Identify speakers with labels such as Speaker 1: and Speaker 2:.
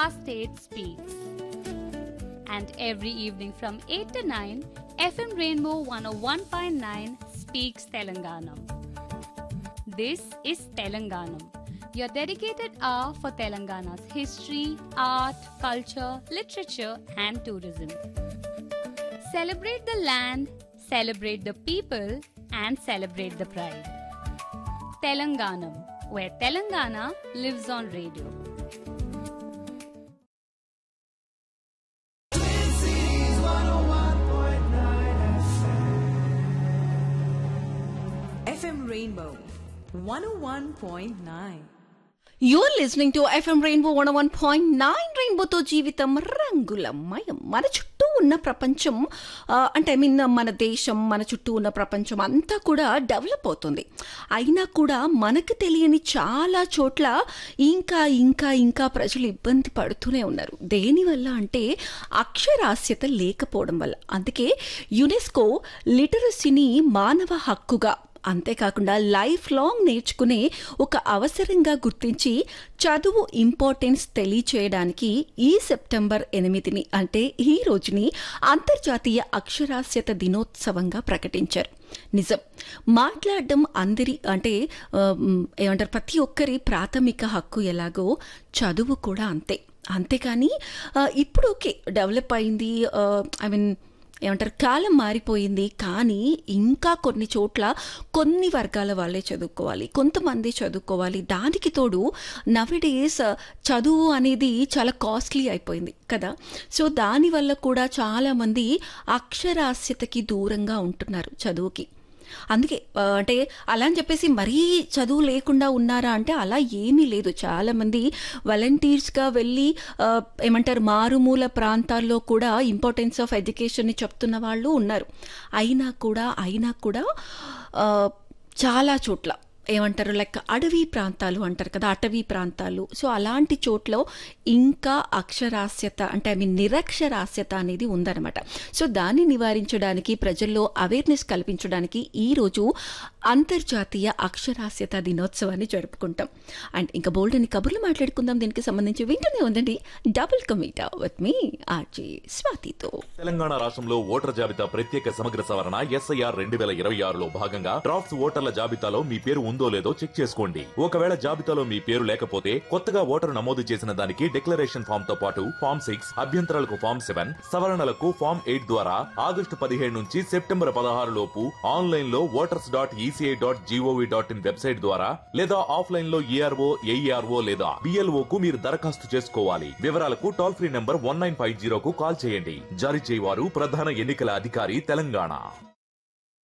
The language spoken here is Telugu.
Speaker 1: our state speaks. And every evening from 8 to 9, FM Rainbow 101.9 speaks Telanganam. This is Telanganam, your dedicated hour for Telangana's history, art, culture, literature, and tourism. Celebrate the land, celebrate the people, and celebrate the pride. Telanganam, where Telangana lives on radio.
Speaker 2: FM Rainbow 101.9.
Speaker 3: You're listening to FM Rainbow one one point nine రెయిన్బోతో జీవితం రంగులమయం మన చుట్టూ ఉన్న ప్రపంచం ఆ, అంటే ఐ మీన్ మన దేశం మన చుట్టూ ఉన్న ప్రపంచం అంతా కూడా డెవలప్ అవుతుంది అయినా కూడా మనకు తెలియని చాలా చోట్ల ఇంకా ఇంకా ఇంకా ప్రజలు ఇబ్బంది పడుతూనే ఉన్నారు దేనివల్ల అంటే అక్షరాస్యత లేకపోవడం వల్ల అందుకే యునెస్కో లిటరసీని మానవ హక్కుగా అంతేకాకుండా లైఫ్ లాంగ్ నేర్చుకునే ఒక అవసరంగా గుర్తించి చదువు ఇంపార్టెన్స్ తెలియచేయడానికి ఈ సెప్టెంబర్ ఎనిమిదిని అంటే ఈ రోజుని అంతర్జాతీయ అక్షరాస్యత దినోత్సవంగా ప్రకటించారు నిజం మాట్లాడడం అందరి అంటే ఆ, మ్, ఏమంటారు ప్రతి ఒక్కరి ప్రాథమిక హక్కు ఎలాగో చదువు కూడా అంతే అంతేకాని ఆ, ఇప్పుడు ఓకే డెవలప్ అయింది ఐ మీన్ ఏమంటారు కాలం మారిపోయింది కానీ ఇంకా కొన్ని చోట్ల కొన్ని వర్గాల వాళ్ళే చదువుకోవాలి కొంతమంది చదువుకోవాలి దానికి తోడు నవడేస్ చదువు అనేది చాలా కాస్ట్లీ అయిపోయింది కదా సో దానివల్ల కూడా చాలామంది అక్షరాస్యతకి దూరంగా ఉంటున్నారు చదువుకి అందుకే ఆ, అంటే అలా అని చెప్పేసి మరీ చదువు లేకుండా ఉన్నారా అంటే అలా ఏమీ లేదు చాలామంది వాలంటీర్స్గా వెళ్ళి ఆ, ఏమంటారు మారుమూల ప్రాంతాల్లో కూడా ఇంపార్టెన్స్ ఆఫ్ ఎడ్యుకేషన్ని చెప్తున్న వాళ్ళు ఉన్నారు అయినా కూడా అయినా కూడా ఆ, చాలా చోట్ల ఏమంటారు లైక్ అడవి ప్రాంతాలు అంటారు కదా అటవీ ప్రాంతాలు సో అలాంటి చోట్ల ఇంకా అక్షరాస్యత అంటే ఐ మీన్ నిరక్షరాస్యత అనేది ఉందన్నమాట సో దాన్ని నివారించడానికి ప్రజల్లో అవేర్నెస్ కల్పించడానికి ఈరోజు అంతర్జాతీయ అక్షరాస్యత దినోత్సవాన్ని జరుపుకుంటాం అండ్ ఇంకా బోల్డ్ అని కబుర్లు మాట్లాడుకుందాం దీనికి సంబంధించి వింటూనే ఉందండి డబుల్ కమీటా విత్ మీ ఆర్జే స్వాతితో
Speaker 4: తెలంగాణ రాష్ట్రంలో ఓటర్ జాబితా ప్రత్యేక సమగ్ర సవరణ ఎస్ఐఆర్ రెండు వేల ఇరవై ఆరులో భాగంగా డ్రాఫ్ట్స్ ఓటర్ల జాబితాలో మీ పేరు ఉందో లేదో చెక్ చేసుకోండి ఒకవేళ జాబితాలో మీ పేరు లేకపోతే కొత్తగా ఓటరు నమోదు చేసిన దానికి డిక్లరేషన్ ఫామ్ తో పాటు ఫామ్ సిక్స్ అభ్యంతరాలకు ఫామ్ సెవెన్ సవరణలకు ఫామ్ ఎయిట్ ద్వారా ఆగస్టు పదిహేడు నుంచి సెప్టెంబర్ పదహారు లోపు ఆన్లైన్ లో voters dot ECI dot GOV dot in website ద్వారా లేదా ఆఫ్లైన్ లో ఏఆర్ఓ ఏఈఆర్ఓ లేదా బిఎల్ఓ కు మీరు దరఖాస్తు చేసుకోవాలి వివరాలకు toll free number one nine five జీరోకు కాల్ చేయండి జారీ చేయవారు ప్రధాన ఎన్నికల అధికారి తెలంగాణ